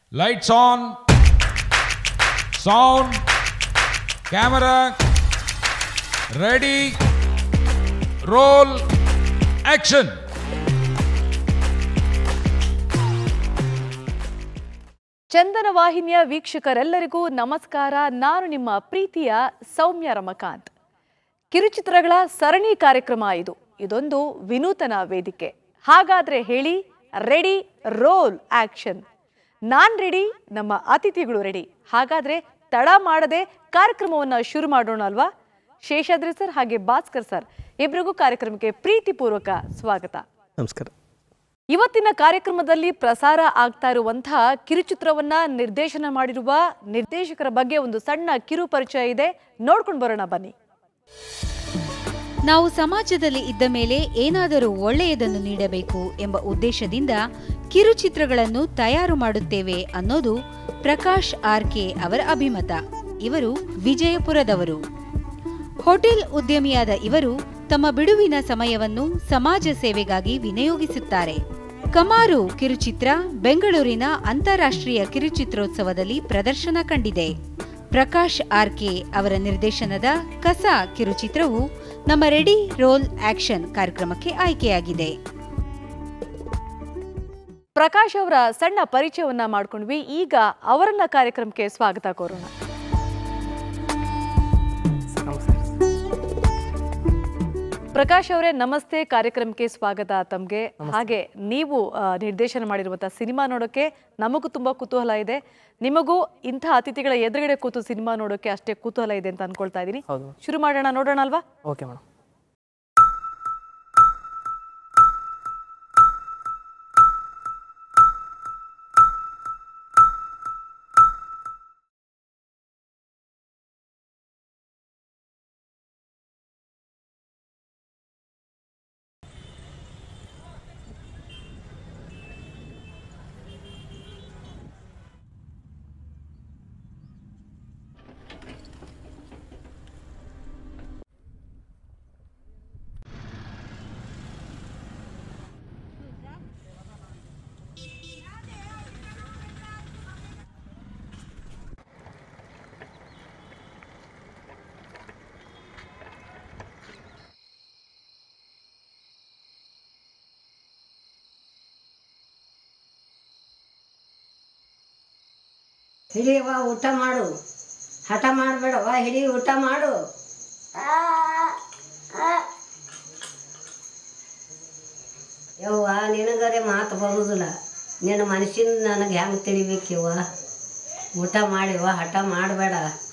Lights on. Sound. Camera. Ready. Roll. Action. ಚಂದನ ವಾಹಿನಿಯ ವೀಕ್ಷಕರೆಲ್ಲರಿಗೂ ನಮಸ್ಕಾರ ನಾನು ನಿಮ್ಮ ಪ್ರೀತಿಯ ಸೌಮ್ಯ ರಮಕಾಂತ್ ಕಿರುಚಿತ್ರಗಳ ಸರಣಿ ಕಾರ್ಯಕ್ರಮ ಇದು ಇದೊಂದು ವಿನೂತನ ವೇದಿಕೆ ಹಾಗಾದ್ರೆ ಹೇಳಿ ರೆಡಿ ರೋಲ್ ಆಕ್ಷನ್ ನಾನ್ ರೆಡಿ ನಮ್ಮ ಅತಿಥಿಗಳು ರೆಡಿ ಹಾಗಾದ್ರೆ ತಡ ಮಾಡದೆ ಕಾರ್ಯಕ್ರಮವನ್ನ ಶುರು ಮಾಡೋಣ ಅಲ್ವಾ ಶೇಷಾದ್ರಿ ಸರ್ ಹಾಗೆ ಭಾಸ್ಕರ್ ಸರ್ ಇಬ್ಬರಿಗೂ ಕಾರ್ಯಕ್ರಮಕ್ಕೆ ಪ್ರೀತಿಪೂರ್ವಕ ಸ್ವಾಗತ ನಮಸ್ಕಾರ ಇವತ್ತಿನ ಕಾರ್ಯಕ್ರಮದಲ್ಲಿ ಪ್ರಸಾರ ಆಗ್ತಾ ಇರುವಂತಹ ಕಿರುಚಿತ್ರವನ್ನ ನಿರ್ದೇಶನ ಮಾಡಿರುವ ನಿರ್ದೇಶಕರ ಬಗ್ಗೆ ಒಂದು ಸಣ್ಣ ಕಿರು ಪರಿಚಯ ಇದೆ ನೋಡ್ಕೊಂಡು ಬರೋಣ ಬನ್ನಿ ನಾವು ಸಮಾಜದಲ್ಲಿ ಇದ್ದ ಮೇಲೆ ಏನಾದರೂ ಒಳ್ಳೆಯದನ್ನು ನೀಡಬೇಕು ಎಂಬ ಉದ್ದೇಶದಿಂದ ಕಿರುಚಿತ್ರಗಳನ್ನು ತಯಾರು ಮಾಡುತ್ತೇವೆ ಅನ್ನೋದು ಪ್ರಕಾಶ್ ಆರ್ಕೆ ಅವರ ಅಭಿಮತ ಇವರು ವಿಜಯಪುರದವರು ಹೋಟೆಲ್ ಉದ್ಯಮಿಯಾದ ಇವರು ತಮ್ಮ ಬಿಡುವಿನ ಸಮಯವನ್ನು ಸಮಾಜ ಸೇವೆಗಾಗಿ ವಿನಿಯೋಗಿಸುತ್ತಾರೆ ಕಮಾರು ಕಿರುಚಿತ್ರ ಬೆಂಗಳೂರಿನ ಅಂತಾರಾಷ್ಟ್ರೀಯ ಕಿರುಚಿತ್ರೋತ್ಸವದಲ್ಲಿ ಪ್ರದರ್ಶನ ಕಂಡಿದೆ ಪ್ರಕಾಶ್ ಆರ್ಕೆ ಅವರ ನಿರ್ದೇಶನದ ಕಸ ಕಿರುಚಿತ್ರವು ನಮ್ಮ ರೆಡಿ ರೋಲ್ ಆಕ್ಷನ್ ಕಾರ್ಯಕ್ರಮಕ್ಕೆ ಆಯ್ಕೆಯಾಗಿದೆ ಪ್ರಕಾಶ್ ಅವರ ಸಣ್ಣ ಪರಿಚಯವನ್ನ ಮಾಡ್ಕೊಂಡ್ವಿ ಈಗ ಅವರನ್ನ ಕಾರ್ಯಕ್ರಮಕ್ಕೆ ಸ್ವಾಗತ ಕೋರೋಣ ನಮಸ್ಕಾರ ಪ್ರಕಾಶ್ ಅವರೇ ನಮಸ್ತೆ ಕಾರ್ಯಕ್ರಮಕ್ಕೆ ಸ್ವಾಗತ ತಮಗೆ ಹಾಗೆ ನೀವು ಆ, ನಿರ್ದೇಶನ ಮಾಡಿರುವಂತಹ ಸಿನಿಮಾ ನೋಡೋಕೆ ನಮಗೂ ತುಂಬಾ ಕುತೂಹಲ ಇದೆ ನಿಮಗೂ ಇಂಥ ಅತಿಥಿಗಳ ಎದುರುಗಡೆ ಕೂತು ಸಿನಿಮಾ ನೋಡೋಕೆ ಅಷ್ಟೇ ಕುತೂಹಲ ಇದೆ ಅಂತ ಅನ್ಕೊಳ್ತಾ ಇದ್ದೀನಿ ಹೌದು ಶುರು ಮಾಡೋಣ ನೋಡೋಣ ಅಲ್ವಾ ಓಕೆ ಮೇಡಮ್ ಹಿಡಿಯವ್ವ ಊಟ ಮಾಡು ಹಠ ಮಾಡಬೇಡವ್ವ ಹಿಡಿ ಊಟ ಮಾಡು ಯವ್ವ ನಿನಗರೆ ಮಾತು ಬರುದಿಲ್ಲ ನಿನ್ನ ಮನಸ್ಸಿನ ನನಗೆ ಹೆಂಗೆ ತಿಳಿಬೇಕಿವ್ವ ಊಟ ಮಾಡಿವ ಹಠ ಮಾಡಬೇಡ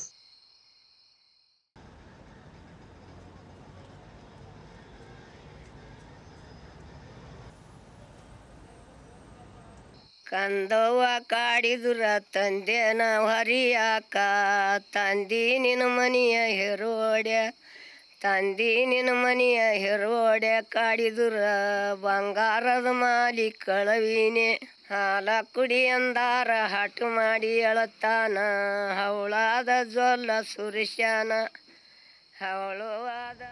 ಕಂದವ್ವ ಕಾಡಿದುರ ತಂದೆನ ಹರಿಯಾಕ ತಂದಿ ನಿನ್ನ ಮನೆಯ ಹೆರೋಡ್ಯ ತಂದಿ ನಿನ್ನ ಮನೆಯ ಹೆರೋಡ್ಯ ಕಾಡಿದುರ ಬಂಗಾರದ ಮಾಲಿ ಕಳವಿನೆ ಹಾಲ ಕುಡಿ ಅಂದಾರ ಹಠ ಮಾಡಿ ಅಳತಾನ ಹವಳಾದ ಜೊಲ್ಲ ಸುರೇಶನ ಹವಳುವಾದ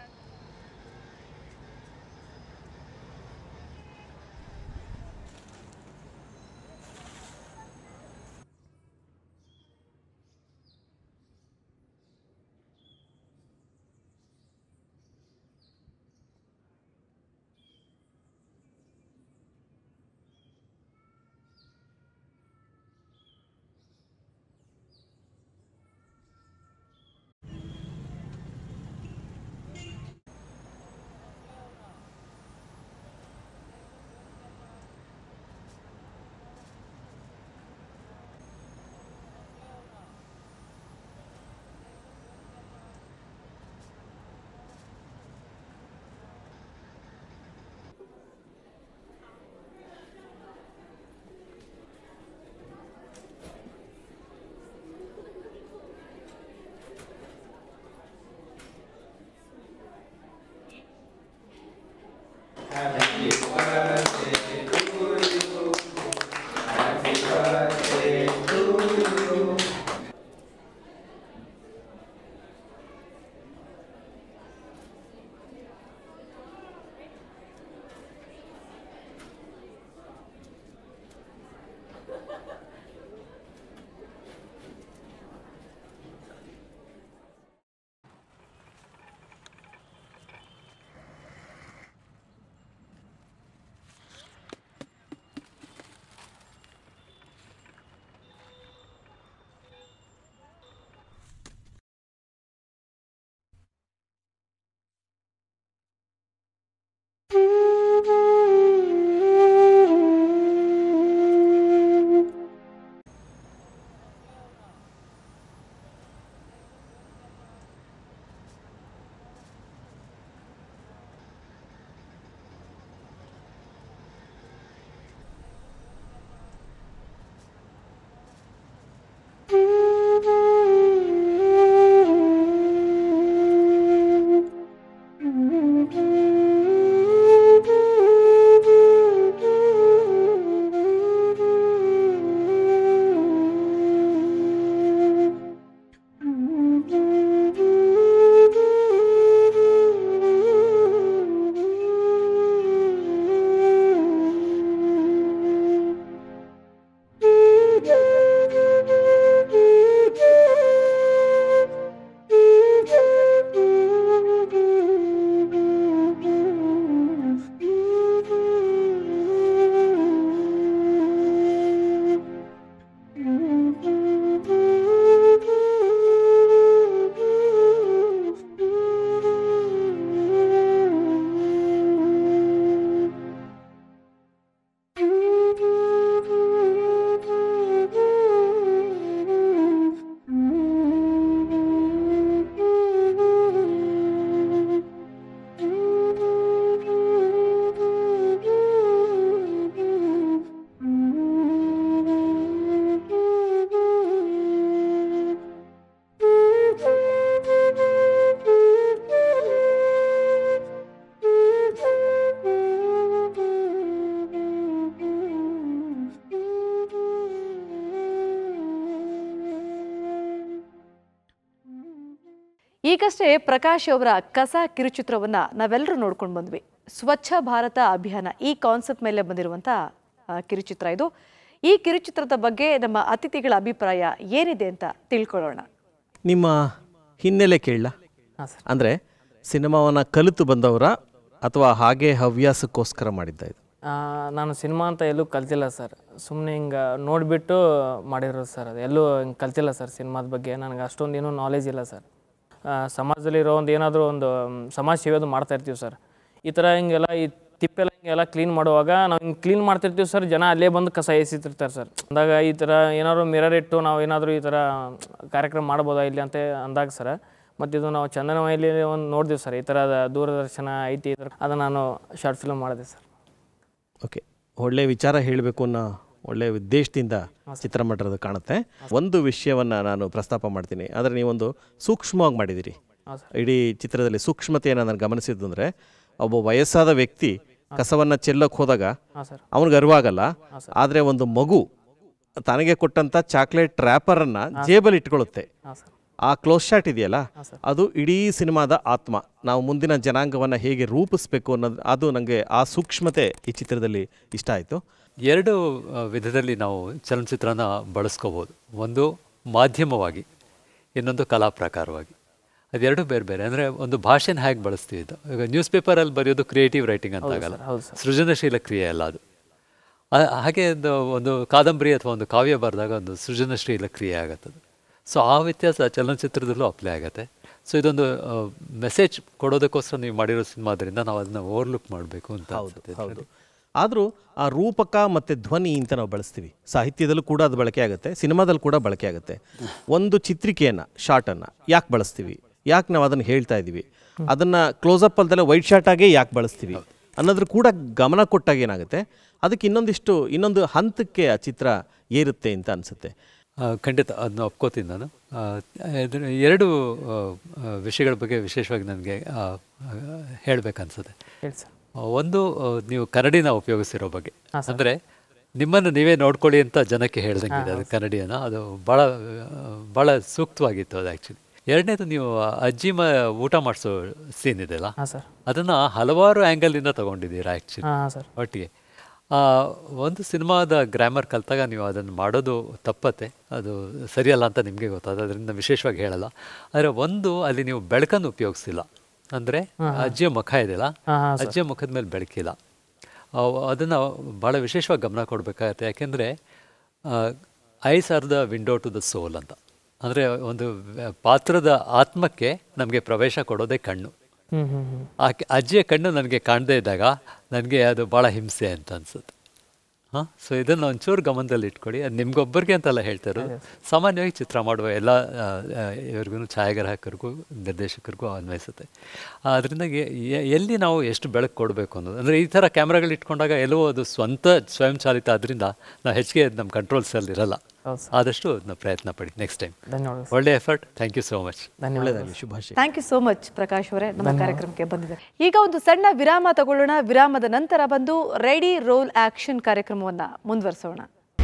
ಈಗಷ್ಟೇ ಪ್ರಕಾಶ್ ಅವರ ಕಸ ಕಿರುಚಿತ್ರವನ್ನ ನಾವೆಲ್ಲರೂ ನೋಡ್ಕೊಂಡು ಬಂದ್ವಿ ಸ್ವಚ್ಛ ಭಾರತ ಅಭಿಯಾನ ಈ ಕಾನ್ಸೆಪ್ಟ್ ಮೇಲೆ ಬಂದಿರುವಂಥ ಆ, ಕಿರುಚಿತ್ರ ಇದು ಈ ಕಿರುಚಿತ್ರದ ಬಗ್ಗೆ ನಮ್ಮ ಅತಿಥಿಗಳ ಅಭಿಪ್ರಾಯ ಏನಿದೆ ಅಂತ ತಿಳ್ಕೊಳ್ಳೋಣ ನಿಮ್ಮ ಹಿನ್ನೆಲೆ ಕೇಳಲ್ಲ ಅಂದರೆ ಸಿನಿಮಾವನ್ನು ಕಲಿತು ಬಂದವರ ಅಥವಾ ಹಾಗೆ ಹವ್ಯಾಸಕ್ಕೋಸ್ಕರ ಮಾಡಿದ್ದ ಇದು ಆ, ನಾನು ಸಿನಿಮಾ ಅಂತ ಎಲ್ಲೂ ಕಲ್ತಿಲ್ಲ ಸರ್ ಸುಮ್ಮನೆ ಹಿಂಗೆ ನೋಡಿಬಿಟ್ಟು ಮಾಡಿರೋದು ಸರ್ ಅದು ಎಲ್ಲೂ ಹಿಂಗೆ ಕಲ್ತಿಲ್ಲ ಸರ್ ಸಿನಿಮಾದ ಬಗ್ಗೆ ನನಗೆ ಅಷ್ಟೊಂದು ಏನೂ ನಾಲೆಜ್ ಇಲ್ಲ ಸರ್ ಆ, ಸಮಾಜದಲ್ಲಿರೋ ಒಂದು ಏನಾದರೂ ಒಂದು ಮ್, ಸಮಾಜ ಸೇವೆದು ಮಾಡ್ತಾ ಇರ್ತೀವಿ ಸರ್ ಈ ಥರ ಹಿಂಗೆಲ್ಲ ಈ ತಿಪ್ಪೆಲ್ಲ ಹಿಂಗೆಲ್ಲ ಕ್ಲೀನ್ ಮಾಡುವಾಗ ನಾವು ಹಿಂಗೆ ಕ್ಲೀನ್ ಮಾಡ್ತಿರ್ತೀವಿ ಸರ್ ಜನ ಅಲ್ಲೇ ಬಂದು ಕಸ ಎಸಿತಿರ್ತಾರೆ ಸರ್ ಅಂದಾಗ ಈ ಥರ ಏನಾದ್ರು ಮಿರರ್ ಇಟ್ಟು ನಾವು ಏನಾದರೂ ಈ ಥರ ಕಾರ್ಯಕ್ರಮ ಮಾಡ್ಬೋದಾ ಇಲ್ಲಿ ಅಂತ ಅಂದಾಗ ಸರ್ ಮತ್ತು ಇದು ನಾವು ಚಂದನವಯಲ್ಲಿ ಒಂದು ನೋಡಿದ್ವಿ ಸರ್ ಈ ಥರದ ದೂರದರ್ಶನ ಐತಿ ಈ ಥರ ಅದನ್ನು ನಾನು ಶಾರ್ಟ್ ಫಿಲ್ಮ್ ಮಾಡಿದೆ ಸರ್ ಓಕೆ ಒಳ್ಳೆ ವಿಚಾರ ಹೇಳಬೇಕು ಅನ್ನೋ ಒಳ್ಳೆಯ ಉದ್ದೇಶದಿಂದ ಚಿತ್ರ ಮಾಡಿರೋದು ಕಾಣುತ್ತೆ ಒಂದು ವಿಷಯವನ್ನು ನಾನು ಪ್ರಸ್ತಾಪ ಮಾಡ್ತೀನಿ ಆದರೆ ನೀವೊಂದು ಸೂಕ್ಷ್ಮವಾಗಿ ಮಾಡಿದ್ದೀರಿ ಹಾಂ ಇಡೀ ಚಿತ್ರದಲ್ಲಿ ಸೂಕ್ಷ್ಮತೆಯನ್ನು ನಾನು ಗಮನಿಸಿದ್ದು ಅಂದರೆ ಒಬ್ಬ ವಯಸ್ಸಾದ ವ್ಯಕ್ತಿ ಕಸವನ್ನು ಚೆಲ್ಲಕ್ಕೆ ಹೋದಾಗ ಹಾಂ ಸರ್ ಅವನಿಗೆ ಅರಿವಾಗಲ್ಲ ಆದರೆ ಒಂದು ಮಗು ತನಗೆ ಕೊಟ್ಟಂಥ ಚಾಕ್ಲೇಟ್ ರ್ಯಾಪರನ್ನು ಜೇಬಲ್ಲಿ ಇಟ್ಕೊಳ್ಳುತ್ತೆ ಹಾಂ ಸರ್ ಆ ಕ್ಲೋಸ್ ಶಾಟ್ ಇದೆಯಲ್ಲ ಅದು ಇಡೀ ಸಿನಿಮಾದ ಆತ್ಮ ನಾವು ಮುಂದಿನ ಜನಾಂಗವನ್ನು ಹೇಗೆ ರೂಪಿಸ್ಬೇಕು ಅನ್ನೋದು ಅದು ನನಗೆ ಆ ಸೂಕ್ಷ್ಮತೆ ಈ ಚಿತ್ರದಲ್ಲಿ ಇಷ್ಟ ಆಯಿತು ಎರಡು ಆ, ವಿಧದಲ್ಲಿ ನಾವು ಚಲನಚಿತ್ರನ ಬಳಸ್ಕೋಬೋದು ಒಂದು ಮಾಧ್ಯಮವಾಗಿ ಇನ್ನೊಂದು ಕಲಾ ಪ್ರಕಾರವಾಗಿ ಅದೆರಡು ಬೇರೆ ಬೇರೆ ಅಂದರೆ ಒಂದು ಭಾಷೆನ ಹೇಗೆ ಬಳಸ್ತೀವಿ ಇದು ಈಗ ನ್ಯೂಸ್ ಪೇಪರಲ್ಲಿ ಬರೆಯೋದು ಕ್ರಿಯೇಟಿವ್ ರೈಟಿಂಗ್ ಅಂತ ಆಗಲ್ಲ ಹೌದು ಸರ್. ಸೃಜನಶೀಲ ಕ್ರಿಯೆ ಅಲ್ಲ ಅದು ಆ- ಹಾಗೆ ಒಂದು ಒಂದು ಕಾದಂಬರಿ ಅಥವಾ ಒಂದು ಕಾವ್ಯ ಬರೆದಾಗ ಒಂದು ಸೃಜನಶೀಲ ಕ್ರಿಯೆ ಆಗತ್ತದು ಸೊ ಆ ವ್ಯತ್ಯಾಸ ಚಲನಚಿತ್ರದಲ್ಲೂ ಅಪ್ಲೈ ಆಗುತ್ತೆ ಸೊ ಇದೊಂದು ಮೆಸೇಜ್ ಕೊಡೋದಕ್ಕೋಸ್ಕರ ನೀವು ಮಾಡಿರೋ ಸಿನಿಮಾದ್ರಿಂದ ನಾವು ಅದನ್ನ ಓವರ್ಲುಕ್ ಮಾಡಬೇಕು ಅಂತ ಅನ್ಸುತ್ತೆ ಇದ್ರಲ್ಲಿ. ಆದರೂ ಆ ರೂಪಕ ಮತ್ತು ಧ್ವನಿ ಅಂತ ನಾವು ಬಳಸ್ತೀವಿ ಸಾಹಿತ್ಯದಲ್ಲೂ ಕೂಡ ಅದು ಬಳಕೆ ಆಗುತ್ತೆ ಸಿನಿಮಾದಲ್ಲಿ ಕೂಡ ಬಳಕೆ ಆಗುತ್ತೆ ಒಂದು ಚಿತ್ರಿಕೆಯನ್ನು ಶಾರ್ಟನ್ನು ಯಾಕೆ ಬಳಸ್ತೀವಿ ಯಾಕೆ ನಾವು ಅದನ್ನು ಹೇಳ್ತಾ ಇದ್ದೀವಿ ಅದನ್ನು ಕ್ಲೋಸಪ್ ಅಲ್ದಲ್ಲೇ ವೈಟ್ ಶಾರ್ಟಾಗೇ ಯಾಕೆ ಬಳಸ್ತೀವಿ ಅನ್ನೋದ್ರ ಕೂಡ ಗಮನ ಕೊಟ್ಟಾಗ ಏನಾಗುತ್ತೆ ಅದಕ್ಕೆ ಇನ್ನೊಂದಿಷ್ಟು ಇನ್ನೊಂದು ಹಂತಕ್ಕೆ ಆ ಚಿತ್ರ ಏರುತ್ತೆ ಅಂತ ಅನಿಸುತ್ತೆ ಆ, ಖಂಡಿತ ಅದನ್ನ ಒಪ್ಕೋತೀನಿ ನಾನು ಆ, ಇದ್ರ ಎರಡು ಆ, ಆ, ವಿಷಯಗಳ ಬಗ್ಗೆ ವಿಶೇಷವಾಗಿ ನನಗೆ ಹೇಳಬೇಕನ್ಸುತ್ತೆ ಹೇಳಿ ಸರ್ ಒಂದು ಆ, ನೀವು ಕನ್ನಡಿನ ಉಪಯೋಗಿಸಿರೋ ಬಗ್ಗೆ ಅಂದರೆ ನಿಮ್ಮನ್ನು ನೀವೇ ನೋಡ್ಕೊಳ್ಳಿ ಅಂತ ಜನಕ್ಕೆ ಹೇಳ್ದಂಗಿದೆ ಅದು ಕನ್ನಡಿಯನ್ನು ಅದು ಭಾಳ ಭಾಳ ಸೂಕ್ತವಾಗಿತ್ತು ಅದು ಆ್ಯಕ್ಚುಲಿ ಎರಡನೇದು ನೀವು ಆ ಅಜ್ಜಿ ಮ ಊಟ ಮಾಡಿಸೋ ಸೀನ್ ಇದೆಯಲ್ಲ ಹಾಂ ಸರ್ ಅದನ್ನು ಹಲವಾರು ಆ್ಯಂಗಲಿಂದ ತೊಗೊಂಡಿದ್ದೀರಾ ಆ್ಯಕ್ಚುಲಿ ಹಾಂ ಹಾಂ ಸರ್ ಒಟ್ಟಿಗೆ ಆ, ಒಂದು ಸಿನಿಮಾದ ಗ್ರಾಮರ್ ಕಲಿತಾಗ ನೀವು ಅದನ್ನು ಮಾಡೋದು ತಪ್ಪತ್ತೆ ಅದು ಸರಿಯಲ್ಲ ಅಂತ ನಿಮಗೆ ಗೊತ್ತಾದ ಅದರಿಂದ ವಿಶೇಷವಾಗಿ ಹೇಳಲ್ಲ ಆದರೆ ಒಂದು ಅಲ್ಲಿ ನೀವು ಬೆಳಕನ್ನು ಉಪಯೋಗಿಸಿಲ್ಲ ಅಂದರೆ ಅಜ್ಜಿಯ ಮುಖ ಇದೆಯಲ್ಲ ಹಾಂ ಹಾಂ ಅಜ್ಜಿಯ ಮುಖದ ಮೇಲೆ ಬೆಳಕಿಲ್ಲ ಅದನ್ನು ಭಾಳ ವಿಶೇಷವಾಗಿ ಗಮನ ಕೊಡಬೇಕಾಗತ್ತೆ ಯಾಕೆಂದರೆ eyes are the window to the soul ಅಂತ ಅಂದರೆ ಒಂದು ವ್ಯ- ಪಾತ್ರದ ಆತ್ಮಕ್ಕೆ ನಮಗೆ ಪ್ರವೇಶ ಕೊಡೋದೇ ಕಣ್ಣು ಹ್ಞೂ ಹ್ಞೂ ಹ್ಞೂ ಆ ಕ- ಅಜ್ಜಿಯ ಕಣ್ಣು ನನಗೆ ಕಾಣದೇ ಇದ್ದಾಗ ನನಗೆ ಅದು ಭಾಳ ಹಿಂಸೆ ಅಂತ ಅನ್ಸುತ್ತೆ ಹಾಂ ಸೊ ಇದನ್ನು ಒಂಚೂರು ಗಮನದಲ್ಲಿ ಇಟ್ಕೊಳ್ಳಿ ಅದು ನಿಮ್ಗೊಬ್ಬರಿಗೆ ಅಂತೆಲ್ಲ ಹೇಳ್ತಾ ಇರೋದು ಸಾಮಾನ್ಯವಾಗಿ ಚಿತ್ರ ಮಾಡುವ ಎಲ್ಲ ಇವ್ರಿಗೂ ಛಾಯಾಗ್ರಾಹಕರಿಗೂ ನಿರ್ದೇಶಕರಿಗೂ ಅನ್ವಯಿಸುತ್ತೆ ಅದರಿಂದ ಎಲ್ಲಿ ನಾವು ಎಷ್ಟು ಬೆಳಕು ಕೊಡಬೇಕು ಅನ್ನೋದು ಅಂದರೆ ಈ ಥರ ಕ್ಯಾಮ್ರಾಗಳು ಇಟ್ಕೊಂಡಾಗ ಎಲ್ಲವೂ ಅದು ಸ್ವಂತ ಸ್ವಯಂಚಾಲಿತ ಆದ್ದರಿಂದ ನಾವು ಹೆಚ್ಚಿಗೆ ನಮ್ಮ ಕಂಟ್ರೋಲ್ಸಲ್ಲಿ ಇರಲ್ಲ ಹೌದು ಸರ್ ಆದಷ್ಟು ಅದನ್ನ ಪ್ರಯತ್ನ ಪಡಿ ನೆಕ್ಸ್ಟ್ ಟೈಮ್ ಧನ್ಯವಾದ ಒಳ್ಳೆ effort thank you so much ಒಳ್ಳೆಯದಾಗಲಿ ಶುಭಾಶಯ thank you so much Prakash ಅವರೇ ನಮ್ಮ ಕಾರ್ಯಕ್ರಮಕ್ಕೆ ಬಂದಿದ್ದಾರೆ ಈಗ ಒಂದು ಸಣ್ಣ ವಿರಾಮ ತಗೊಳ್ಳೋಣ ವಿರಾಮದ ನಂತರ ಬಂದು ರೆಡಿ ರೋಲ್ ಆಕ್ಷನ್ ಕಾರ್ಯಕ್ರಮವನ್ನ ಮುಂದುವರಿಸೋಣ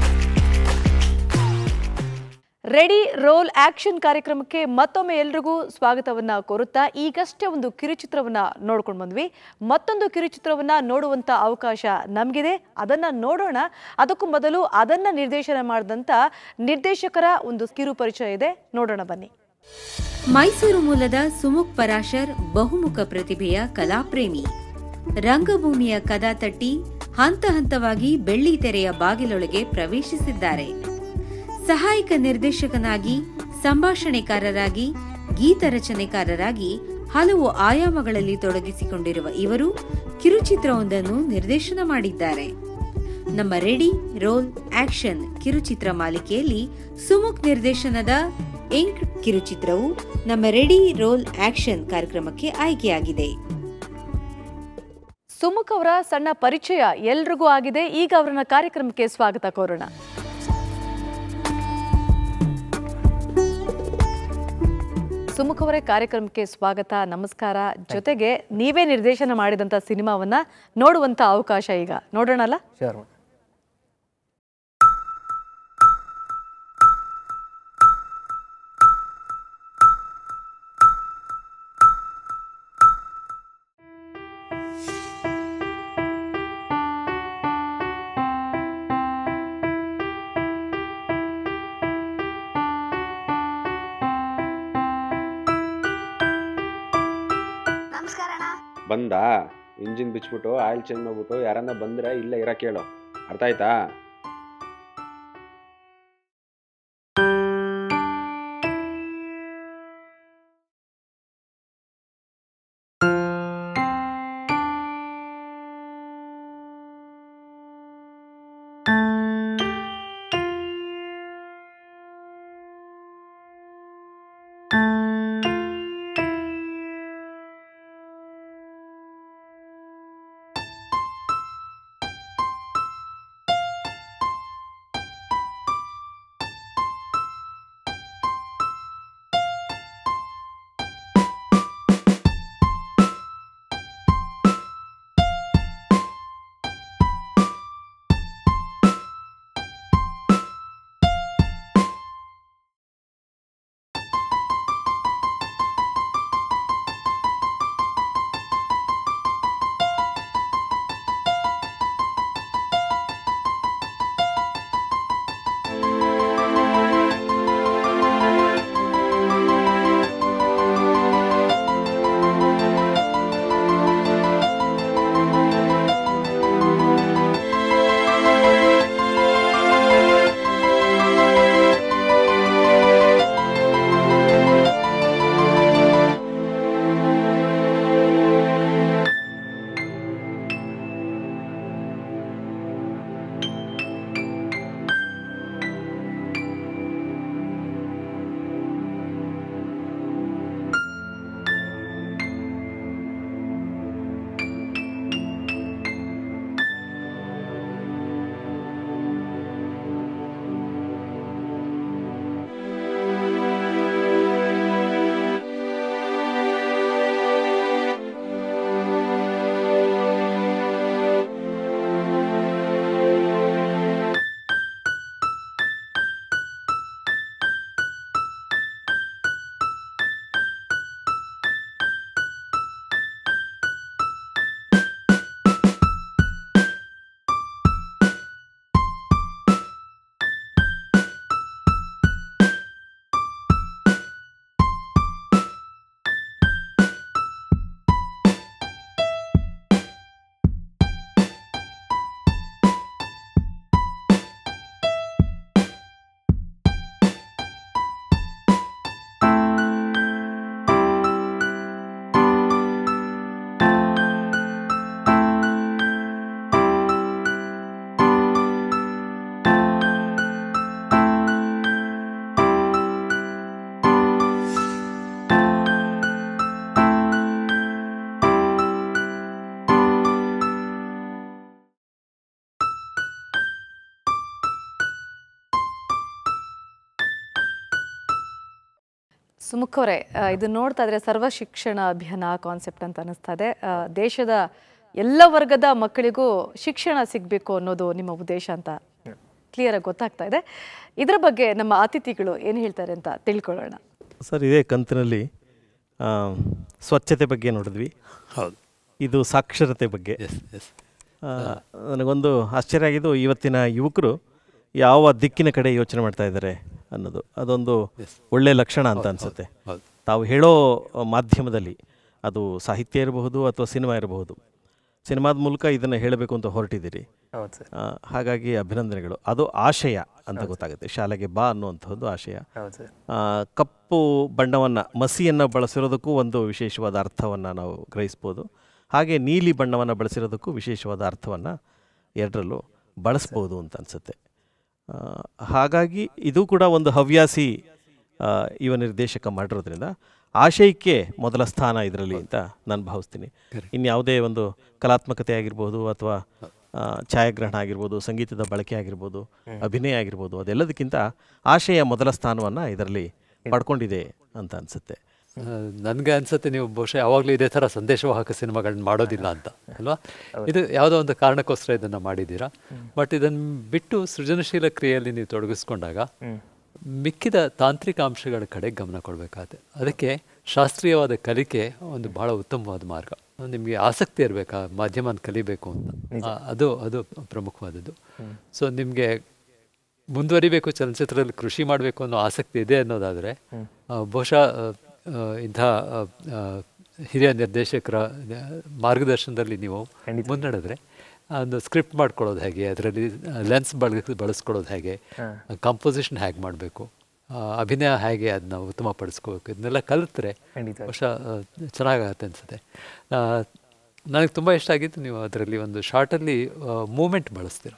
ರೆಡಿ ರೋಲ್ ಆಕ್ಷನ್ ಕಾರ್ಯಕ್ರಮಕ್ಕೆ ಮತ್ತೊಮ್ಮೆ ಎಲ್ರಿಗೂ ಸ್ವಾಗತವನ್ನ ಕೋರುತ್ತಾ ಈಗಷ್ಟೇ ಒಂದು ಕಿರುಚಿತ್ರವನ್ನ ನೋಡ್ಕೊಂಡು ಬಂದ್ವಿ ಮತ್ತೊಂದು ಕಿರುಚಿತ್ರವನ್ನ ನೋಡುವಂತ ಅವಕಾಶ ನಮಗಿದೆ ಅದನ್ನ ನೋಡೋಣ ಅದಕ್ಕೂ ಮೊದಲು ಅದನ್ನ ನಿರ್ದೇಶನ ಮಾಡಿದಂತ ನಿರ್ದೇಶಕರ ಒಂದು ಕಿರು ಪರಿಚಯ ಇದೆ ನೋಡೋಣ ಬನ್ನಿ ಮೈಸೂರು ಮೂಲದ ಸುಮುಖ್ ಪರಾಶರ್ ಬಹುಮುಖ ಪ್ರತಿಭೆಯ ಕಲಾಪ್ರೇಮಿ ರಂಗಭೂಮಿಯ ಕದ ತಟ್ಟಿ ಹಂತ ಹಂತವಾಗಿ ಬೆಳ್ಳಿ ತೆರೆಯ ಬಾಗಿಲೊಳಗೆ ಪ್ರವೇಶಿಸಿದ್ದಾರೆ ಸಹಾಯಕ ನಿರ್ದೇಶಕನಾಗಿ ಸಂಭಾಷಣೆಕಾರರಾಗಿ ಗೀತ ರಚನೆಕಾರರಾಗಿ ಹಲವು ಆಯಾಮಗಳಲ್ಲಿ ತೊಡಗಿಸಿಕೊಂಡಿರುವ ಇವರು ಕಿರುಚಿತ್ರವೊಂದನ್ನು ನಿರ್ದೇಶನ ಮಾಡಿದ್ದಾರೆ ನಮ್ಮ ರೆಡಿ ರೋಲ್ ಆಕ್ಷನ್ ಕಿರುಚಿತ್ರ ಮಾಲಿಕೆಯಲ್ಲಿ ಸುಮುಖ್ ನಿರ್ದೇಶನದ ಇಂಕ್ ಕಿರುಚಿತ್ರವು ನಮ್ಮ ರೆಡಿ ರೋಲ್ ಆಕ್ಷನ್ ಕಾರ್ಯಕ್ರಮಕ್ಕೆ ಆಯ್ಕೆಯಾಗಿದೆ ಸುಮುಖ್ ಅವರ ಸಣ್ಣ ಪರಿಚಯ ಎಲ್ರಿಗೂ ಆಗಿದೆ ಈಗ ಅವರನ್ನ ಕಾರ್ಯಕ್ರಮಕ್ಕೆ ಸ್ವಾಗತ ಕೋರೋಣ ಸುಮುಖ್ ಅವರೇ ಕಾರ್ಯಕ್ರಮಕ್ಕೆ ಸ್ವಾಗತ ನಮಸ್ಕಾರ ಜೊತೆಗೆ ನೀವೇ ನಿರ್ದೇಶನ ಮಾಡಿದಂತ ಸಿನಿಮಾವನ್ನ ನೋಡುವಂತ ಅವಕಾಶ ಈಗ ನೋಡೋಣಲ್ಲ ಶೋರ್ ಬಂದಾ ಇಂಜಿನ್ ಬಿಚ್ಬಿಟ್ಟು ಆಯಿಲ್ ಚೇಂಜ್ ಮಾಡ್ಬಿಟ್ಟು ಯಾರನ್ನ ಬಂದರೆ ಇಲ್ಲೇ ಇರಕ್ಕೆ ಹೇಳು ಅರ್ಥ ಆಯ್ತಾ ಸುಮುಖ್ ಅವರೇ ಆ, ಇದು ನೋಡ್ತಾ ಇದ್ರೆ ಸರ್ವ ಶಿಕ್ಷಣ ಅಭಿಯಾನ ಕಾನ್ಸೆಪ್ಟ್ ಅಂತ ಅನಿಸ್ತಾ ಇದೆ ಆ, ದೇಶದ ಎಲ್ಲ ವರ್ಗದ ಮಕ್ಕಳಿಗೂ ಶಿಕ್ಷಣ ಸಿಗಬೇಕು ಅನ್ನೋದು ನಿಮ್ಮ ಉದ್ದೇಶ ಅಂತ ಕ್ಲಿಯರ್ ಆಗಿ ಗೊತ್ತಾಗ್ತಾ ಇದೆ ಇದರ ಬಗ್ಗೆ ನಮ್ಮ ಅತಿಥಿಗಳು ಏನು ಹೇಳ್ತಾರೆ ಅಂತ ತಿಳ್ಕೊಳ್ಳೋಣ ಸರ್ ಇದೇ ಕಂತಿನಲ್ಲಿ ಆ, ಸ್ವಚ್ಛತೆ ಬಗ್ಗೆ ನೋಡಿದ್ವಿ ಹೌದು ಇದು ಸಾಕ್ಷರತೆ ಬಗ್ಗೆ ಎಸ್ ಎಸ್ ಆ, ನನಗೊಂದು ಆಶ್ಚರ್ಯ ಆಗಿದ್ದು ಇವತ್ತಿನ ಯುವಕರು ಯಾವ ದಿಕ್ಕಿನ ಕಡೆ ಯೋಚನೆ ಮಾಡ್ತಾ ಇದ್ದಾರೆ ಅನ್ನೋದು ಅದೊಂದು ಒಳ್ಳೆಯ ಲಕ್ಷಣ ಅಂತ ಅನಿಸುತ್ತೆ ಹೌದು ತಾವು ಹೇಳೋ ಮಾಧ್ಯಮದಲ್ಲಿ ಅದು ಸಾಹಿತ್ಯ ಇರಬಹುದು ಅಥವಾ ಸಿನಿಮಾ ಇರಬಹುದು ಸಿನಿಮಾದ ಮೂಲಕ ಇದನ್ನು ಹೇಳಬೇಕು ಅಂತ ಹೊರಟಿದ್ದೀರಿ ಹೌದು ಸರ್ ಆ, ಹಾಗಾಗಿ ಅಭಿನಂದನೆಗಳು ಅದು ಆಶಯ ಅಂತ ಗೊತ್ತಾಗುತ್ತೆ ಶಾಲೆಗೆ ಬಾ ಅನ್ನುವಂಥದ್ದು ಆಶಯ ಹೌದು ಸರ್ ಆ, ಕಪ್ಪು ಬಣ್ಣವನ್ನು ಮಸಿಯನ್ನು ಬಳಸಿರೋದಕ್ಕೂ ಒಂದು ವಿಶೇಷವಾದ ಅರ್ಥವನ್ನು ನಾವು ಗ್ರಹಿಸ್ಬೋದು ಹಾಗೆ ನೀಲಿ ಬಣ್ಣವನ್ನು ಬಳಸಿರೋದಕ್ಕೂ ವಿಶೇಷವಾದ ಅರ್ಥವನ್ನು ಎರಡರಲ್ಲೂ ಬಳಸ್ಬೋದು ಅಂತ ಅನಿಸುತ್ತೆ ಹಾಗಾಗಿ ಇದು ಕೂಡ ಒಂದು ಹವ್ಯಾಸಿ ಆ, ಯುವ ನಿರ್ದೇಶಕ ಮಾಡಿರೋದ್ರಿಂದ ಆಶಯಕ್ಕೆ ಮೊದಲ ಸ್ಥಾನ ಇದರಲ್ಲಿ ಅಂತ ನಾನು ಭಾವಿಸ್ತೀನಿ ಇನ್ಯಾವುದೇ ಒಂದು ಕಲಾತ್ಮಕತೆ ಆಗಿರ್ಬೋದು ಅಥವಾ ಆ, ಛಾಯಾಗ್ರಹಣ ಆಗಿರ್ಬೋದು ಸಂಗೀತದ ಬಳಕೆ ಆಗಿರ್ಬೋದು ಅಭಿನಯ ಆಗಿರ್ಬೋದು ಅದೆಲ್ಲದಕ್ಕಿಂತ ಆಶಯ ಮೊದಲ ಸ್ಥಾನವನ್ನು ಇದರಲ್ಲಿ ಪಡ್ಕೊಂಡಿದೆ ಅಂತ ಅನಿಸುತ್ತೆ ನನಗೆ ಅನ್ಸುತ್ತೆ ನೀವು ಬಹುಶಃ ಯಾವಾಗಲೂ ಇದೇ ಥರ ಸಂದೇಶವಾಹಕ ಸಿನಿಮಾಗಳನ್ನ ಮಾಡೋದಿಲ್ಲ ಅಂತ ಅಲ್ವಾ ಇದು ಯಾವುದೋ ಒಂದು ಕಾರಣಕ್ಕೋಸ್ಕರ ಇದನ್ನು ಮಾಡಿದ್ದೀರಾ ಬಟ್ ಇದನ್ನು ಬಿಟ್ಟು ಸೃಜನಶೀಲ ಕ್ರಿಯೆಯಲ್ಲಿ ನೀವು ತೊಡಗಿಸ್ಕೊಂಡಾಗ ಮಿಕ್ಕಿದ ತಾಂತ್ರಿಕ ಅಂಶಗಳ ಕಡೆ ಗಮನ ಕೊಡಬೇಕಾಗುತ್ತೆ ಅದಕ್ಕೆ ಶಾಸ್ತ್ರೀಯವಾದ ಕಲಿಕೆ ಒಂದು ಬಹಳ ಉತ್ತಮವಾದ ಮಾರ್ಗ ನಿಮಗೆ ಆಸಕ್ತಿ ಇರಬೇಕಾ ಮಾಧ್ಯಮನ ಕಲಿಬೇಕು ಅಂತ ಆ, ಅದು ಅದು ಪ್ರಮುಖವಾದದ್ದು ಸೊ ನಿಮಗೆ ಮುಂದುವರಿಬೇಕು ಚಲನಚಿತ್ರದಲ್ಲಿ ಕೃಷಿ ಮಾಡಬೇಕು ಅನ್ನೋ ಆಸಕ್ತಿ ಇದೆ ಅನ್ನೋದಾದರೆ ಬಹುಶಃ ಆ, ಆ, ಇಂಥ ಆ, ಆ, ಹಿರಿಯ ನಿರ್ದೇಶಕರ ಆ, ಮಾರ್ಗದರ್ಶನದಲ್ಲಿ ನೀವು ಮುನ್ನಡೆದ್ರೆ ಒಂದು ಸ್ಕ್ರಿಪ್ಟ್ ಮಾಡ್ಕೊಳ್ಳೋದು ಹೇಗೆ ಅದರಲ್ಲಿ ಲೆನ್ಸ್ ಬಳಸ್ ಬಳಸ್ಕೊಳ್ಳೋದು ಹೇಗೆ ಕಂಪೋಸಿಷನ್ ಹೇಗೆ ಮಾಡಬೇಕು ಅಭಿನಯ ಹೇಗೆ ಅದನ್ನ ಉತ್ತಮಪಡಿಸ್ಕೋಬೇಕು ಇದನ್ನೆಲ್ಲ ಕಲಿತ್ರೆ ಬಹುಶಃ ಆ, ಚೆನ್ನಾಗಾಗತ್ತೆ ಅನಿಸುತ್ತೆ ನನಗೆ ತುಂಬ ಇಷ್ಟ ಆಗಿತ್ತು ನೀವು ಅದರಲ್ಲಿ ಒಂದು ಶಾರ್ಟಲ್ಲಿ ಮೂಮೆಂಟ್ ಬಳಸ್ತೀರ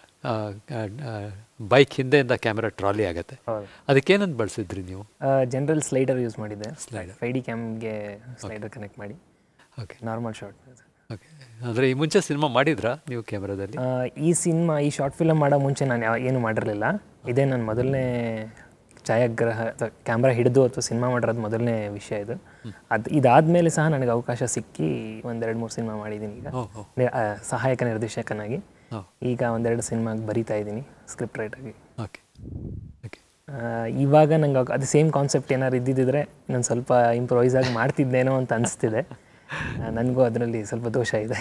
ಬೈಕ್ ಹಿಂದೆಯಿಂದ ಕ್ಯಾಮ್ರಾ ಟ್ರಾಲಿ ಆಗುತ್ತೆ ಅದಕ್ಕೇನಂತ ಬಳಸಿದ್ರಿ ನೀವು ಜನರಲ್ ಸ್ಲೈಡರ್ ಯೂಸ್ ಮಾಡಿದ್ದೆ Slider. ಫೈ ಡಿ ಕ್ಯಾಮ್ಗೆ ಸ್ಲೈಡರ್ ಕನೆಕ್ಟ್ ಮಾಡಿ ಓಕೆ ನಾರ್ಮಲ್ ಶಾರ್ಟ್ ಓಕೆ ಅಂದರೆ ಈ ಮುಂಚೆ ಸಿನಿಮಾ ಮಾಡಿದ್ರಾ ನೀವು ಕ್ಯಾಮ್ರಾದಲ್ಲಿ ಈ ಸಿನಿಮಾ ಈ ಶಾರ್ಟ್ ಫಿಲಮ್ ಮಾಡೋ ಮುಂಚೆ ನಾನು ಯಾವ ಏನು ಮಾಡಿರಲಿಲ್ಲ ಇದೇ ನನ್ನ ಮೊದಲನೇ ಛಾಯಾಗ್ರಹ ಕ್ಯಾಮ್ರಾ ಹಿಡಿದು ಅಥವಾ ಸಿನಿಮಾ ಮಾಡಿರೋದು ಮೊದಲನೇ ವಿಷಯ ಇದು ಅದು ಇದಾದಮೇಲೆ ಸಹ ನನಗೆ ಅವಕಾಶ ಸಿಕ್ಕಿ ಒಂದೆರಡು ಮೂರು ಸಿನಿಮಾ ಮಾಡಿದ್ದೀನಿ ಈಗ ಓ, ಓ. ನಿ- ಆ, ಸಹಾಯಕ ನಿರ್ದೇಶಕನಾಗಿ ಓ. ಈಗ ಒಂದೆರಡು ಸಿನಿಮಾಗೆ ಬರಿತಾ ಇದ್ದೀನಿ ಸ್ಕ್ರಿಪ್ಟ್ ರೈಟಾಗಿ ಓಕೆ ಓಕೆ ಇವಾಗ ನಂಗೆ ಅವ್- ಅದು ಸೇಮ್ ಕಾನ್ಸೆಪ್ಟ್ ಏನಾದ್ರು ಇದ್ದಿದ್ದರೆ ನಾನು ಸ್ವಲ್ಪ ಇಂಪ್ರೊವೈಸ್ ಆಗಿ ಮಾಡ್ತಿದ್ದೇನೋ ಅಂತ ಅನಿಸ್ತಿದೆ ನನಗೂ ಅದರಲ್ಲಿ ಸ್ವಲ್ಪ ದೋಷ ಇದೆ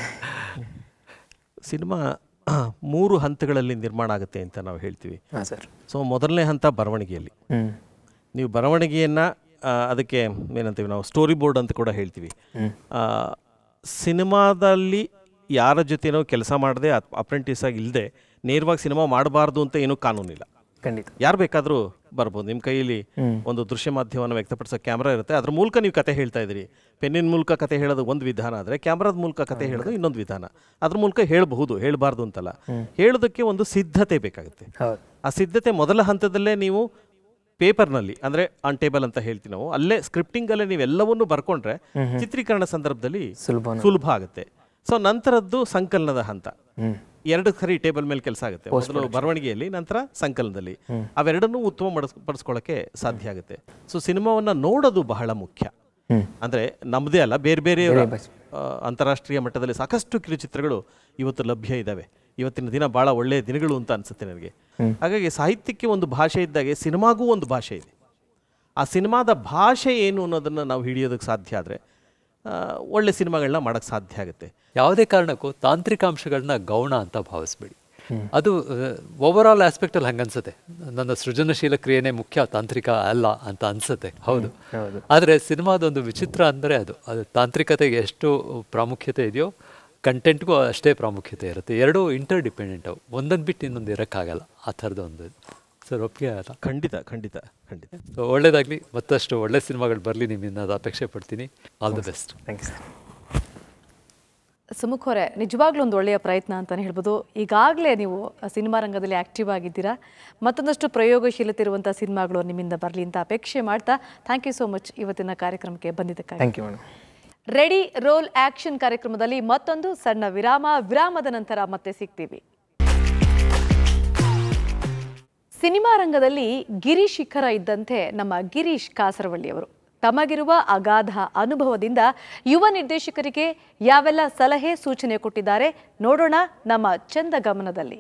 ಸಿನಿಮಾ ಮೂರು ಹಂತಗಳಲ್ಲಿ ನಿರ್ಮಾಣ ಆಗುತ್ತೆ ಅಂತ ನಾವು ಹೇಳ್ತೀವಿ ಹಾಂ ಸರ್ ಸೊ ಮೊದಲನೇ ಹಂತ ಬರವಣಿಗೆಯಲ್ಲಿ ಹ್ಞೂ ನೀವು ಬರವಣಿಗೆಯನ್ನು ಅದಕ್ಕೆ ಏನಂತೀವಿ ನಾವು ಸ್ಟೋರಿ ಬೋರ್ಡ್ ಅಂತ ಕೂಡ ಹೇಳ್ತೀವಿ ಆ, ಸಿನಿಮಾದಲ್ಲಿ ಯಾರ ಜೊತೆನೋ ಕೆಲಸ ಮಾಡದೆ ಅಪ್ರೆಂಟಿಸ್ ಆಗಿ ಇಲ್ಲದೆ ನೇರವಾಗಿ ಸಿನಿಮಾ ಮಾಡಬಾರ್ದು ಅಂತ ಏನೂ ಕಾನೂನಿಲ್ಲ ಖಂಡಿತ ಯಾರು ಬೇಕಾದರೂ ಬರ್ಬೋದು ನಿಮ್ಮ ಕೈಯಲ್ಲಿ ಒಂದು ದೃಶ್ಯ ಮಾಧ್ಯಮವನ್ನು ವ್ಯಕ್ತಪಡಿಸೋ ಕ್ಯಾಮ್ರಾ ಇರುತ್ತೆ ಅದ್ರ ಮೂಲಕ ನೀವು ಕತೆ ಹೇಳ್ತಾ ಇದ್ದೀರಿ ಪೆನ್ನಿನ ಮೂಲಕ ಕತೆ ಹೇಳೋದು ಒಂದು ವಿಧಾನ ಆದರೆ ಕ್ಯಾಮ್ರಾದ ಮೂಲಕ ಕತೆ ಹೇಳೋದು ಇನ್ನೊಂದು ವಿಧಾನ ಅದ್ರ ಮೂಲಕ ಹೇಳಬಹುದು ಹೇಳಬಾರ್ದು ಅಂತಲ್ಲ ಹೇಳೋದಕ್ಕೆ ಒಂದು ಸಿದ್ಧತೆ ಬೇಕಾಗುತ್ತೆ ಹೌದು ಆ ಸಿದ್ಧತೆ ಮೊದಲ ಹಂತದಲ್ಲೇ ನೀವು ಪೇಪರ್ನಲ್ಲಿ ಅಂದರೆ ಆನ್ ಟೇಬಲ್ ಅಂತ ಹೇಳ್ತೀವಿ ನಾವು ಅಲ್ಲೇ ಸ್ಕ್ರಿಪ್ಟಿಂಗಲ್ಲೇ ನೀವೆಲ್ಲವನ್ನೂ ಬರ್ಕೊಂಡ್ರೆ ಚಿತ್ರೀಕರಣ ಸಂದರ್ಭದಲ್ಲಿ ಸುಲಭ ಸುಲಭ ಆಗುತ್ತೆ ಸೊ ನಂತರದ್ದು ಸಂಕಲನದ ಹಂತ ಎರಡು ಸರಿ ಟೇಬಲ್ ಮೇಲೆ ಕೆಲಸ ಆಗುತ್ತೆ ಮೊದಲು ಬರವಣಿಗೆಯಲ್ಲಿ ನಂತರ ಸಂಕಲನದಲ್ಲಿ ಅವೆರಡನ್ನೂ ಉತ್ತಮ ಮಡಸ್- ಪಡಿಸ್ಕೊಳ್ಳೋಕೆ ಸಾಧ್ಯ ಆಗುತ್ತೆ ಸೊ ಸಿನಿಮಾವನ್ನ ನೋಡೋದು ಬಹಳ ಮುಖ್ಯ ಅಂದ್ರೆ ನಮ್ಮದೇ ಅಲ್ಲ ಬೇರೆ ಬೇರೆ ಅಂತಾರಾಷ್ಟ್ರೀಯ ಮಟ್ಟದಲ್ಲಿ ಸಾಕಷ್ಟು ಕಿರುಚಿತ್ರಗಳು ಇವತ್ತು ಲಭ್ಯ ಇದ್ದಾವೆ ಇವತ್ತಿನ ದಿನ ಬಹಳ ಒಳ್ಳೆಯ ದಿನಗಳು ಅಂತ ಅನ್ಸುತ್ತೆ ನನಗೆ ಹಾಗಾಗಿ ಸಾಹಿತ್ಯಕ್ಕೆ ಒಂದು ಭಾಷೆ ಇದ್ದಾಗೆ ಸಿನಿಮಾಗೂ ಒಂದು ಭಾಷೆ ಇದೆ ಆ ಸಿನಿಮಾದ ಭಾಷೆ ಏನು ಅನ್ನೋದನ್ನು ನಾವು ಹಿಡಿಯೋದಕ್ಕೆ ಸಾಧ್ಯ ಆದರೆ ಒಳ್ಳೆ ಸಿನಿಮಾಗಳನ್ನ ಮಾಡೋಕ್ಕೆ ಸಾಧ್ಯ ಆಗುತ್ತೆ ಯಾವುದೇ ಕಾರಣಕ್ಕೂ ತಾಂತ್ರಿಕ ಅಂಶಗಳನ್ನ ಗೌಣ ಅಂತ ಭಾವಿಸ್ಬೇಡಿ ಅದು ಓವರಾಲ್ ಆಸ್ಪೆಕ್ಟಲ್ಲಿ ಹಂಗನ್ಸುತ್ತೆ ನನ್ನ ಸೃಜನಶೀಲ ಕ್ರಿಯೆನೇ ಮುಖ್ಯ ತಾಂತ್ರಿಕ ಅಲ್ಲ ಅಂತ ಅನ್ಸುತ್ತೆ ಹೌದು ಆದರೆ ಸಿನಿಮಾದೊಂದು ವಿಚಿತ್ರ ಅಂದರೆ ಅದು ಅದು ತಾಂತ್ರಿಕತೆಗೆ ಎಷ್ಟು ಪ್ರಾಮುಖ್ಯತೆ ಇದೆಯೋ ಕಂಟೆಂಟ್ಗೂ ಅಷ್ಟೇ ಪ್ರಾಮುಖ್ಯತೆ ಇರುತ್ತೆ ಎರಡೂ ಇಂಟರ್ ಡಿಪೆಂಡೆಂಟ್ ಅವು ಒಂದೊಂದು ಬಿಟ್ಟು ಇನ್ನೊಂದು ಇರೋಕ್ಕಾಗಲ್ಲ ಆ ಥರದ ಒಂದು ಸರ್ ಒಪ್ಪಿಗೆ ಅಲ್ಲ ಖಂಡಿತ ಖಂಡಿತ ಖಂಡಿತ ಸೊ ಒಳ್ಳೇದಾಗಲಿ ಮತ್ತಷ್ಟು ಒಳ್ಳೆ ಸಿನಿಮಾಗಳು ಬರಲಿ ನಿಮ್ಮಿಂದ ಅದು ಅಪೇಕ್ಷೆ ಪಡ್ತೀನಿ all the best thank you sir Sumukh ಅವರೇ ನಿಜವಾಗ್ಲೂ ಒಂದು ಒಳ್ಳೆಯ ಪ್ರಯತ್ನ ಅಂತಲೇ ಹೇಳ್ಬೋದು ಈಗಾಗಲೇ ನೀವು ಸಿನಿಮಾ ರಂಗದಲ್ಲಿ ಆಕ್ಟಿವ್ ಆಗಿದ್ದೀರಾ ಮತ್ತೊಂದಷ್ಟು ಪ್ರಯೋಗಶೀಲತೆ ಇರುವಂಥ ಸಿನಿಮಾಗಳು ನಿಮ್ಮಿಂದ ಬರಲಿ ಅಂತ ಅಪೇಕ್ಷೆ ಮಾಡ್ತಾ ಥ್ಯಾಂಕ್ ಯು ಸೋ ಮಚ್ ಇವತ್ತಿನ ಕಾರ್ಯಕ್ರಮಕ್ಕೆ ಬಂದಿದ್ದಕ್ಕಾಗಿ thank you madam ready roll action ಕಾರ್ಯಕ್ರಮದಲ್ಲಿ ಮತ್ತೊಂದು ಸಣ್ಣ ವಿರಾಮ ವಿರಾಮದ ನಂತರ ಮತ್ತೆ ಸಿಗ್ತೀವಿ ಸಿನಿಮಾ ರಂಗದಲ್ಲಿ ಗಿರೀಶ್ ಶಿಖರ ಇದ್ದಂತೆ ನಮ್ಮ ಗಿರೀಶ್ ಕಾಸರವಳ್ಳಿಯವರು ತಮಗಿರುವ ಅಗಾಧ ಅನುಭವದಿಂದ ಯುವ ನಿರ್ದೇಶಕರಿಗೆ ಯಾವೆಲ್ಲ ಸಲಹೆ ಸೂಚನೆ ಕೊಟ್ಟಿದ್ದಾರೆ ನೋಡೋಣ ನಮ್ಮ ಚಂದ ಗಮನದಲ್ಲಿ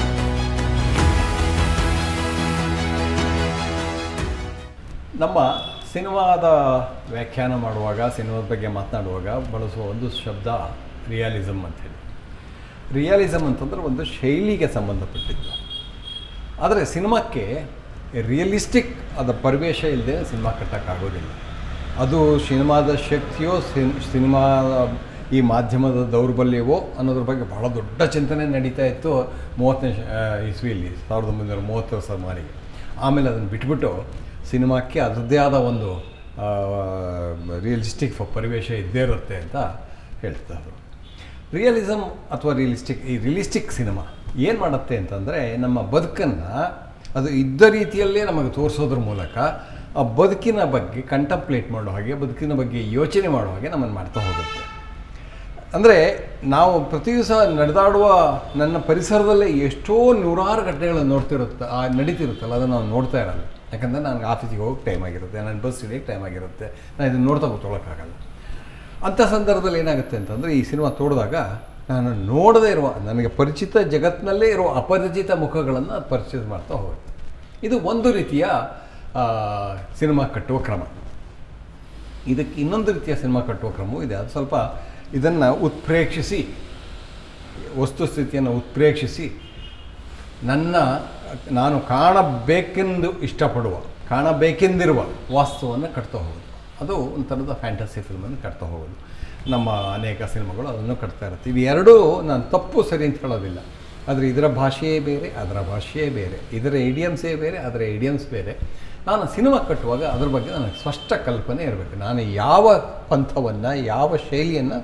ನಮ್ಮ ಸಿನಿಮಾದ ವ್ಯಾಖ್ಯಾನ ಮಾಡುವಾಗ ಸಿನಿಮಾದ ಬಗ್ಗೆ ಮಾತನಾಡುವಾಗ ಬಳಸುವ ಒಂದು ಶಬ್ದ ರಿಯಾಲಿಸಮ್ ಅಂಥೇಳಿ ರಿಯಾಲಿಸಮ್ ಅಂತಂದ್ರೆ ಒಂದು ಶೈಲಿಗೆ ಸಂಬಂಧಪಟ್ಟಿದ್ದು ಆದರೆ ಸಿನಿಮಾಕ್ಕೆ ರಿಯಲಿಸ್ಟಿಕ್ ಆದ ಪರಿವೇಶ ಇಲ್ಲದೆ ಸಿನಿಮಾ ಕಟ್ಟೋಕ್ಕಾಗೋದಿಲ್ಲ ಅದು ಸಿನಿಮಾದ ಶಕ್ತಿಯೋ ಸಿನ್- ಸಿನಿಮಾ ಈ ಮಾಧ್ಯಮದ ದೌರ್ಬಲ್ಯವೋ ಅನ್ನೋದ್ರ ಬಗ್ಗೆ ಬಹಳ ದೊಡ್ಡ ಚಿಂತನೆ ನಡೀತಾ ಇತ್ತು ಮೂವತ್ತನೇ ಶ- ಆ, ಇಸ್ವಿಯಲ್ಲಿ ಸಾವಿರದ ಒಂಬೈನೂರ ಮೂವತ್ತರ ಸುಮಾರಿಗೆ ಆಮೇಲೆ ಅದನ್ನು ಬಿಟ್ಬಿಟ್ಟು ಸಿನಿಮಾಕ್ಕೆ ಅದರದ್ದೇ ಆದ ಒಂದು ರಿಯಲಿಸ್ಟಿಕ್ ಪರಿವೇಶ ಇದ್ದೇ ಇರುತ್ತೆ ಅಂತ ಹೇಳ್ತಾರೆ ರಿಯಲಿಸಮ್ ಅಥವಾ ರಿಯಲಿಸ್ಟಿಕ್ ಈ ರಿಯಲಿಸ್ಟಿಕ್ ಸಿನಿಮಾ ಏನು ಮಾಡುತ್ತೆ ಅಂತಂದರೆ ನಮ್ಮ ಬದುಕನ್ನು ಅದು ಇದ್ದ ರೀತಿಯಲ್ಲೇ ನಮಗೆ ತೋರಿಸೋದ್ರ ಮೂಲಕ ಆ ಬದುಕಿನ ಬಗ್ಗೆ ಕಂಟಂಪ್ಲೇಟ್ ಮಾಡೋ ಹಾಗೆ ಬದುಕಿನ ಬಗ್ಗೆ ಯೋಚನೆ ಮಾಡೋ ಹಾಗೆ ನಮ್ಮನ್ನು ಮಾಡ್ತಾ ಹೋಗುತ್ತೆ ಅಂದರೆ ನಾವು ಪ್ರತಿ ದಿವಸ ನಡೆದಾಡುವ ನನ್ನ ಪರಿಸರದಲ್ಲೇ ಎಷ್ಟೋ ನೂರಾರು ಘಟನೆಗಳನ್ನು ನೋಡ್ತಿರುತ್ತೆ ಆ ನಡೀತಿರುತ್ತಲ್ಲ ಅದನ್ನು ನಾವು ನೋಡ್ತಾ ಇರಲ್ಲ ಯಾಕಂದರೆ ನನಗೆ ಆಫೀಸಿಗೆ ಹೋಗಕ್ಕೆ ಟೈಮ್ ಆಗಿರುತ್ತೆ ನನ್ನ ಬಸ್ ಹಿಡಿಯೋಕ್ಕೆ ಟೈಮ್ ಆಗಿರುತ್ತೆ ನಾನು ಇದನ್ನು ನೋಡ್ತಾ ಕೂತ್ಕೊಳ್ಳೋಕ್ಕಾಗಲ್ಲ ಅಂಥ ಸಂದರ್ಭದಲ್ಲಿ ಏನಾಗುತ್ತೆ ಅಂತಂದರೆ ಈ ಸಿನಿಮಾ ತೋಡಿದಾಗ ನಾನು ನೋಡದೇ ಇರುವ ನನಗೆ ಪರಿಚಿತ ಜಗತ್ತಿನಲ್ಲೇ ಇರುವ ಅಪರಿಚಿತ ಮುಖಗಳನ್ನು ಪರಿಚಯ ಮಾಡ್ತಾ ಹೋಗುತ್ತೆ ಇದು ಒಂದು ರೀತಿಯ ಆ, ಸಿನಿಮಾ ಕಟ್ಟುವ ಕ್ರಮ ಇದಕ್ಕೆ ಇನ್ನೊಂದು ರೀತಿಯ ಸಿನಿಮಾ ಕಟ್ಟುವ ಕ್ರಮವೂ ಇದೆ ಅದು ಸ್ವಲ್ಪ ಇದನ್ನು ಉತ್ಪ್ರೇಕ್ಷಿಸಿ ವಸ್ತುಸ್ಥಿತಿಯನ್ನು ಉತ್ಪ್ರೇಕ್ಷಿಸಿ ನನ್ನ ನಾನು ಕಾಣಬೇಕೆಂದು ಇಷ್ಟಪಡುವ ಕಾಣಬೇಕೆಂದಿರುವ ವಾಸ್ತವವನ್ನು ಕಟ್ತಾ ಹೋಗೋದು ಅದು ಒಂಥರದ ಫ್ಯಾಂಟಸಿ ಫಿಲ್ಮನ್ನು ಕಟ್ತಾ ಹೋಗೋದು ನಮ್ಮ ಅನೇಕ ಸಿನಿಮಾಗಳು ಅದನ್ನು ಕಟ್ತಾ ಇರುತ್ತೆ ಇವು ಎರಡೂ ನಾನು ತಪ್ಪು ಸರಿ ಅಂತ ಹೇಳೋದಿಲ್ಲ ಆದರೆ ಇದರ ಭಾಷೆಯೇ ಬೇರೆ ಅದರ ಭಾಷೆಯೇ ಬೇರೆ ಇದರ ಇಡಿಯಮ್ಸೇ ಬೇರೆ ಅದರ ಇಡಿಯಮ್ಸ್ ಬೇರೆ ನಾನು ಸಿನಿಮಾ ಕಟ್ಟುವಾಗ ಅದ್ರ ಬಗ್ಗೆ ನನಗೆ ಸ್ಪಷ್ಟ ಕಲ್ಪನೆ ಇರಬೇಕು ನಾನು ಯಾವ ಪಂಥವನ್ನು ಯಾವ ಶೈಲಿಯನ್ನು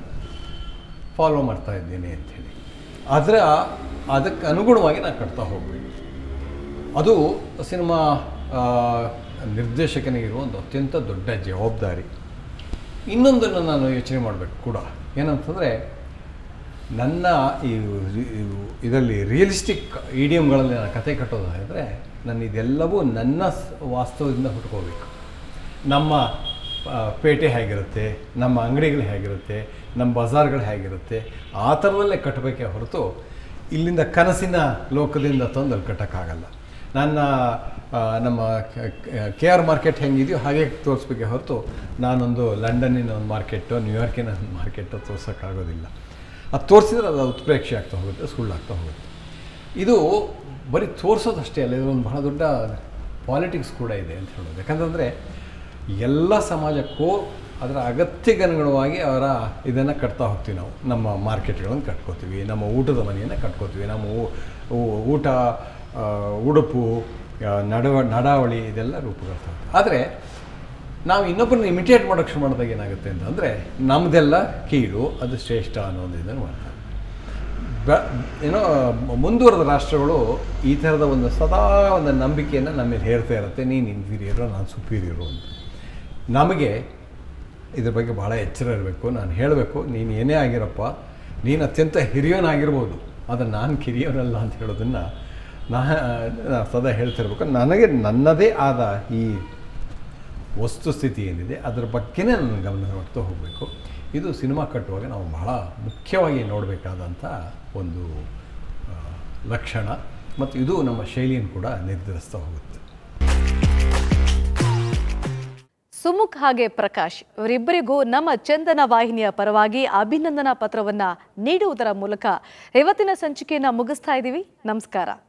ಫಾಲೋ ಮಾಡ್ತಾ ಇದ್ದೀನಿ ಅಂಥೇಳಿ ಅದರ ಅದಕ್ಕೆ ಅನುಗುಣವಾಗಿ ನಾನು ಕಟ್ತಾ ಹೋಗಬೇಕು ಅದು ಸಿನಿಮಾ ಆ, ನಿರ್ದೇಶಕನಿಗಿರುವ ಒಂದು ಅತ್ಯಂತ ದೊಡ್ಡ ಜವಾಬ್ದಾರಿ ಇನ್ನೊಂದನ್ನು ನಾನು ಯೋಚನೆ ಮಾಡಬೇಕು ಕೂಡ ಏನಂತಂದರೆ ನನ್ನ ಈ ಇದರಲ್ಲಿ ರಿಯಲಿಸ್ಟಿಕ್ ಈಡಿಯಮ್ಗಳಲ್ಲಿ ನಾನು ಕತೆ ಕಟ್ಟೋದಾದರೆ ನಾನು ಇದೆಲ್ಲವೂ ನನ್ನ ಸ್- ವಾಸ್ತವದಿಂದ ಹುಟ್ಕೋಬೇಕು ನಮ್ಮ ಆ, ಪೇಟೆ ಹೇಗಿರುತ್ತೆ ನಮ್ಮ ಅಂಗಡಿಗಳು ಹೇಗಿರುತ್ತೆ ನಮ್ಮ ಬಜಾರ್ಗಳು ಹೇಗಿರುತ್ತೆ ಆ ಥರದಲ್ಲೇ ಕಟ್ಟಬೇಕೇ ಹೊರತು ಇಲ್ಲಿಂದ ಕನಸಿನ ಲೋಕದಿಂದ ತಂದು ಅಲ್ಲಿ ಕಟ್ಟೋಕ್ಕಾಗಲ್ಲ ನನ್ನ ಆ, ನಮ್ಮ ಕೆ ಆರ್ ಮಾರ್ಕೆಟ್ ಹೆಂಗಿದೆಯೋ ಹಾಗೆ ತೋರಿಸ್ಬೇಕೇ ಹೊರತು ನಾನೊಂದು ಲಂಡನ್ನಿನ ಒಂದು ಮಾರ್ಕೆಟು ನ್ಯೂಯಾರ್ಕಿನ ಒಂದು ಮಾರ್ಕೆಟು ತೋರ್ಸೋಕ್ಕಾಗೋದಿಲ್ಲ ಅದು ತೋರಿಸಿದ್ರೆ ಅದು ಉತ್ಪ್ರೇಕ್ಷೆ ಆಗ್ತಾ ಹೋಗುತ್ತೆ ಸುಳ್ಳಾಗ್ತಾ ಹೋಗುತ್ತೆ ಇದು ಬರೀ ತೋರಿಸೋದಷ್ಟೇ ಅಲ್ಲ ಇದೊಂದು ಬಹಳ ದೊಡ್ಡ ಪಾಲಿಟಿಕ್ಸ್ ಕೂಡ ಇದೆ ಅಂತ ಹೇಳೋದು ಯಾಕಂತಂದರೆ ಎಲ್ಲ ಸಮಾಜಕ್ಕೂ ಅದರ ಅಗತ್ಯಗನುಗುಣವಾಗಿ ಅವರ ಇದನ್ನು ಕಟ್ತಾ ಹೋಗ್ತೀವಿ ನಾವು ನಮ್ಮ ಮಾರ್ಕೆಟ್ಗಳನ್ನು ಕಟ್ಕೋತೀವಿ ನಮ್ಮ ಊಟದ ಮನೆಯನ್ನು ಕಟ್ಕೋತೀವಿ ನಮ್ಮ ಊ- ಊ- ಊಟ ಆ, ಉಡುಪು ಆ, ನಡವ ನಡಾವಳಿ ಇದೆಲ್ಲ ರೂಪುಗೊಳ್ತಾ ಹೋಗ್ತದೆ ಆದರೆ ನಾವು ಇನ್ನೊಬ್ಬರನ್ನ ಇಮಿಟೇಟ್ ಮಾಡೋಕ್ಕೆ ಶುರು ಮಾಡಿದಾಗ ಏನಾಗುತ್ತೆ ಅಂತಂದರೆ ನಮ್ಮದೆಲ್ಲ ಕೀಳು ಅದು ಶ್ರೇಷ್ಠ ಅನ್ನೋದು ಇದನ್ನು ಮಾಡ್ತಾರೆ ಬ ಏನೋ ಮುಂದುವರೆದ ರಾಷ್ಟ್ರಗಳು ಈ ಥರದ ಒಂದು ಸದಾ ಒಂದು ನಂಬಿಕೆಯನ್ನು ನಮ್ಮ ಮೇಲೆ ಹೇರ್ತಾ ಇರುತ್ತೆ ನೀನು ಇನ್ಫೀರಿಯರು ನಾನು ಸುಪೀರಿಯರು ಅಂತ ನಮಗೆ ಇದ್ರ ಬಗ್ಗೆ ಭಾಳ ಎಚ್ಚರ ಇರಬೇಕು ನಾನು ಹೇಳಬೇಕು ನೀನು ಏನೇ ಆಗಿರಪ್ಪ ನೀನು ಅತ್ಯಂತ ಹಿರಿಯವನಾಗಿರ್ಬೋದು ಆದರೆ ನಾನು ಕಿರಿಯವನಲ್ಲ ಅಂತ ಹೇಳೋದನ್ನು ನಾ ನಾ ಸದಾ ಹೇಳ್ತಿರ್ಬೇಕು ನನಗೆ ನನ್ನದೇ ಆದ ಈ ವಸ್ತುಸ್ಥಿತಿ ಏನಿದೆ ಅದರ ಬಗ್ಗೆನೇ ನನ್ನ ಗಮನ ಮಾಡ್ತಾ ಹೋಗಬೇಕು ಇದು ಸಿನಿಮಾ ಕಟ್ಟುವಾಗ ನಾವು ಬಹಳ ಮುಖ್ಯವಾಗಿ ನೋಡಬೇಕಾದಂಥ ಒಂದು ಆ, ಲಕ್ಷಣ ಮತ್ತು ಇದು ನಮ್ಮ ಶೈಲಿಯನ್ನು ಕೂಡ ನಿರ್ಧರಿಸ್ತಾ ಹೋಗುತ್ತೆ ಸುಮುಖ್ ಹಾಗೆ ಪ್ರಕಾಶ್ ಇವರಿಬ್ಬರಿಗೂ ನಮ್ಮ ಚಂದನ ವಾಹಿನಿಯ ಪರವಾಗಿ ಅಭಿನಂದನಾ ಪತ್ರವನ್ನ ನೀಡುವುದರ ಮೂಲಕ ಇವತ್ತಿನ ಸಂಚಿಕೆಯನ್ನ ಮುಗಿಸ್ತಾ ಇದ್ದೀವಿ ನಮಸ್ಕಾರ